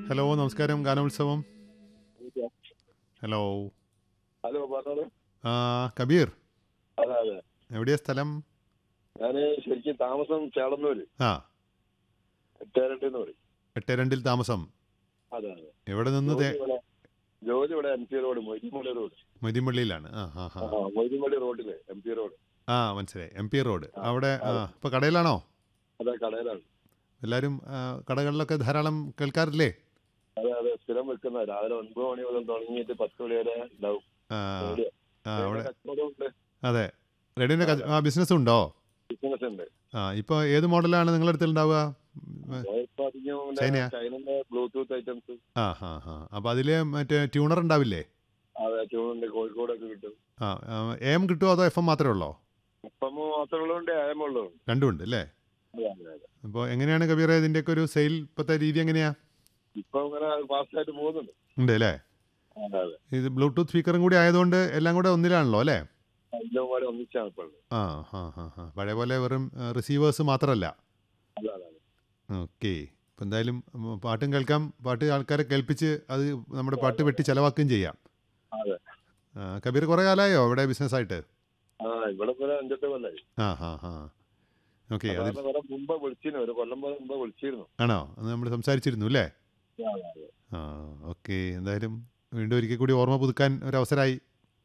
Hello നമസ്കാരം ഗാനോത്സവം hello hello പറഞ്ഞോളൂ ആ കബീർ അതെ അതെ എവിടെയാ സ്ഥലം ഞാൻ ശരിക്കും താമസം ചേളന്നൂര് ആ എട്ടേരണ്ട് എന്ന് പറയും എട്ട് രണ്ടിൽ താമസം അതെ അതെ എവിടെ നിന്ന് ജോലി ഇവിടെ ജോലി ഇവിടെ M P road Moythimalli road മൊയ്തിമ്പള്ളിയിലാണ് ആ ആ ആ ആ മൊയ്തിമള്ളി റോഡില് എം പി റോഡ് ആ മനസ്സിലായി എം പി റോഡ് അവിടെ ആ ഇപ്പോൾ കടയിലാണോ അതെ കടയിലാണ് എല്ലാവരും ആ, കടകളിലൊക്കെ ധാരാളം കേൾക്കാറില്ലേ അതെ അതെ സ്ഥിരം വെക്കുന്ന രാവിലെ ഒൻപത് മണി മുതൽ തുടങ്ങിയിട്ട് പത്ത് മണി വരെ ഉണ്ടാവും ആ റേഡിയോ. ആ അവിടെ കച്ചവടം ഉണ്ട് അതെ റെഡിൻ്റെ ആ ബിസിനസ് ഉണ്ടോ ബിസിനസ് ഉണ്ട് ആ ഇപ്പോൾ ഏത് മോഡലാണ് നിങ്ങളുടെ അടുത്തുണ്ടാവുക ഇപ്പൊ അധികം ചൈനയാ? ചൈനന്റെ ബ്ലൂടൂത്ത് ഐറ്റംസ് ആ ഹാ ഹാ അപ്പോൾ അതിൽ മറ്റേ ട്യൂണർ ഉണ്ടാവില്ലേ അതെ ട്യൂണുണ്ട് കോഴിക്കോടൊക്കെ കിട്ടും ആ എ എം കിട്ടുമോ അതോ എഫ് എം മാത്രമേ ഉള്ളോ ഇപ്പം മാത്രമുള്ളതുകൊണ്ട് ആയമുള്ളതുണ്ട് രണ്ടും ഉണ്ട് അല്ലേ അതെ അതെ അതെ അപ്പോൾ എങ്ങനെയാണ് കബീറെ ഇതിൻ്റെയൊക്കെ ഒരു സെയിൽ ഇപ്പോഴത്തെ രീതി എങ്ങനെയാ ഇപ്പൊ ഇങ്ങനെ ഫാസ്റ്റ് ആയിട്ട് പോകുന്നുണ്ട് ഉണ്ട് അല്ലേ അതെ അതെ ഇത് ബ്ലൂടൂത്ത് സ്പീക്കറും കൂടി ആയതുകൊണ്ട് എല്ലാം കൂടെ ഒന്നിലാണല്ലോ അല്ലേ എല്ലാം കൂടെ ഒന്നിച്ചാണ് ഇപ്പോൾ ഉള്ളത്. ആ ഹാ ഹാ ഹാ പഴയ പോലെ വെറും റിസീവേഴ്സ് മാത്രമല്ല അതെ അതെ അതെ ഓക്കെ ഇപ്പം എന്തായാലും ഉം, പാട്ടും കേൾക്കാം പാട്ട് ആൾക്കാരെ കേൾപ്പിച്ച് അത് നമ്മുടെ പാട്ട് വെട്ടി ചിലവാക്കുകയും ചെയ്യാം അതെ ആ, കബീർ കുറേ കാലമായോ അവിടെ ബിസിനസ്സായിട്ട് ആ ഇവിടെ ഒരു അഞ്ചെട്ട് കൊല്ലായി ആ ഹാ ഹാ ഓക്കെ അതിൽ സാധാരണ വരെ മുമ്പ് വിളിച്ചിരുന്നു ഒരു കൊല്ലം പോലെ മുമ്പ് വിളിച്ചിരുന്നു ആണോ അത് നമ്മൾ സംസാരിച്ചിരുന്നു അല്ലേ അതെ, അതെ. ആ ഓക്കെ എന്തായാലും വീണ്ടും ഒരിക്കൽ കൂടി ഓർമ്മ പുതുക്കാൻ ഒരു അവസരമായി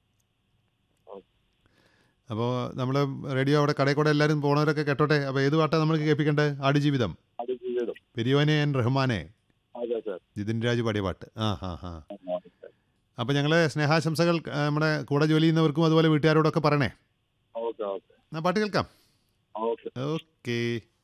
അപ്പോൾ നമ്മൾ റേഡിയോ അവിടെ കടയിൽ കൂടെ എല്ലാവരും പോണവരൊക്കെ കേട്ടോട്ടെ അപ്പോൾ ഏത് പാട്ടാണ് നമ്മൾ കേൾപ്പിക്കേണ്ടത് ആടുജീവിതം അത് ചെയ്തു പെരിയോനെ ആൻഡ് റഹ്മാനെ അതെ സാർ ജിതിൻ രാജ് പാടിയ പാട്ട് ആ ഹാ ഹാ അപ്പോൾ ഞങ്ങളെ സ്നേഹാശംസകൾ ആ, നമ്മുടെ കൂടെ ജോലി ചെയ്യുന്നവർക്കും അതുപോലെ വീട്ടുകാരോടൊക്കെ പറയണേ ഓക്കെ ഓക്കെ ആ പാട്ട് കേൾക്കാം ഓക്കെ ഓക്കേ